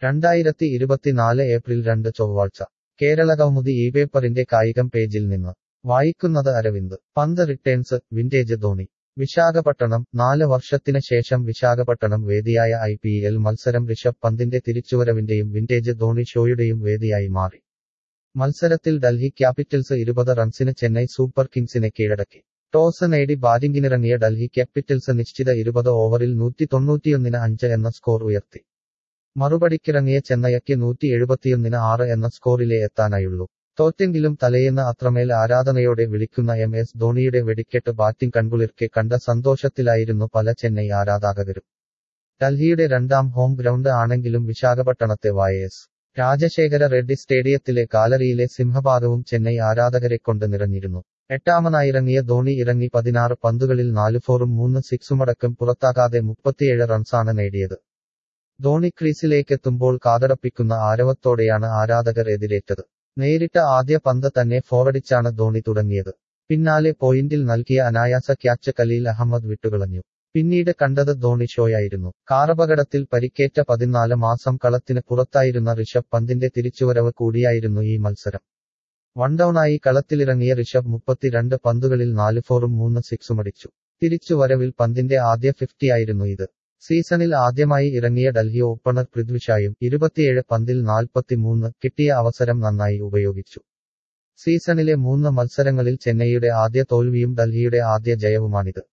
രണ്ടായിരത്തി ഇരുപത്തിനാല് ഏപ്രിൽ രണ്ട് ചൊവ്വാഴ്ച കേരളകൗമുദി ഈ പേപ്പറിന്റെ കായികം പേജിൽ നിന്ന് വായിക്കുന്നത് അരവിന്ദ് പന്ത് റിട്ടേൺസ് വിന്റേജ് ധോണി വിശാഖപട്ടണം നാല് വർഷത്തിന് ശേഷം വിശാഖപട്ടണം വേദിയായ ഐ പി എൽ മത്സരം ഋഷഭ് പന്തിന്റെ തിരിച്ചുവരവിന്റെയും വിന്റേജ് ധോണി ഷോയുടെയും വേദിയായി മാറി മത്സരത്തിൽ ഡൽഹി ക്യാപിറ്റൽസ് ഇരുപത് റൺസിന് ചെന്നൈ സൂപ്പർ കിങ്സിനെ കീഴടക്കി ടോസ് നേടി ബാറ്റിംഗിനിറങ്ങിയ ഡൽഹി ക്യാപിറ്റൽസ് നിശ്ചിത ഇരുപത് ഓവറിൽ നൂറ്റി തൊണ്ണൂറ്റിയൊന്നിന് അഞ്ച് എന്ന സ്കോർ ഉയർത്തി മറുപടിക്കിറങ്ങിയ ചെന്നൈയ്ക്ക് നൂറ്റി എഴുപത്തിയൊന്നിന് ആറ് എന്ന സ്കോറിലേ എത്താനായുള്ളൂ തോറ്റെങ്കിലും തലയെന്ന് അത്രമേൽ ആരാധനയോടെ വിളിക്കുന്ന എം എസ് ധോണിയുടെ വെടിക്കെട്ട് ബാറ്റിംഗ് കൺകുളിർക്കെ കണ്ട സന്തോഷത്തിലായിരുന്നു പല ചെന്നൈ ആരാധകരും ഡൽഹിയുടെ രണ്ടാം ഹോം ഗ്രൗണ്ട് ആണെങ്കിലും വിശാഖപട്ടണത്തെ വായേസ് രാജശേഖര റെഡ്ഡി സ്റ്റേഡിയത്തിലെ ഗാലറിയിലെ സിംഹഭാഗവും ചെന്നൈ ആരാധകരെക്കൊണ്ട് നിറഞ്ഞിരുന്നു എട്ടാമനായിറങ്ങിയ ധോണി ഇറങ്ങി പതിനാറ് പന്തുകളിൽ നാല് ഫോറും മൂന്ന് സിക്സുമടക്കം പുറത്താകാതെ മുപ്പത്തിയേഴ് റൺസാണ് നേടിയത് ധോണി ക്രീസിലേക്കെത്തുമ്പോൾ കാതടപ്പിക്കുന്ന ആരവത്തോടെയാണ് ആരാധകർ എതിരേറ്റത് നേരിട്ട ആദ്യ പന്ത് തന്നെ ഫോറടിച്ചാണ് ധോണി തുടങ്ങിയത് പിന്നാലെ പോയിന്റിൽ നൽകിയ അനായാസ ക്യാച്ച് കലീൽ അഹമ്മദ് വിട്ടുകളഞ്ഞു പിന്നീട് കണ്ടത് ധോണി ഷോയായിരുന്നു കാറപകടത്തിൽ പരിക്കേറ്റ പതിനാല് മാസം കളത്തിന് പുറത്തായിരുന്ന ഋഷഭ് പന്തിന്റെ തിരിച്ചുവരവ് കൂടിയായിരുന്നു ഈ മത്സരം വൺഡൌണായി കളത്തിലിറങ്ങിയ ഋഷഭ് മുപ്പത്തിരണ്ട് പന്തുകളിൽ നാല് ഫോറും മൂന്ന് സിക്സുമടിച്ചു തിരിച്ചുവരവിൽ പന്തിന്റെ ആദ്യ ഫിഫ്റ്റിയായിരുന്നു ഇത് സീസണിൽ ആദ്യമായി ഇറങ്ങിയ ഡൽഹി ഓപ്പണർ പൃഥ്വിഷായും ഇരുപത്തിയേഴ് പന്തിൽ നാൽപ്പത്തിമൂന്ന് കിട്ടിയ അവസരം നന്നായി ഉപയോഗിച്ചു സീസണിലെ മൂന്ന് മത്സരങ്ങളിൽ ചെന്നൈയുടെ ആദ്യ തോൽവിയും ഡൽഹിയുടെ ആദ്യ ജയവുമാണിത്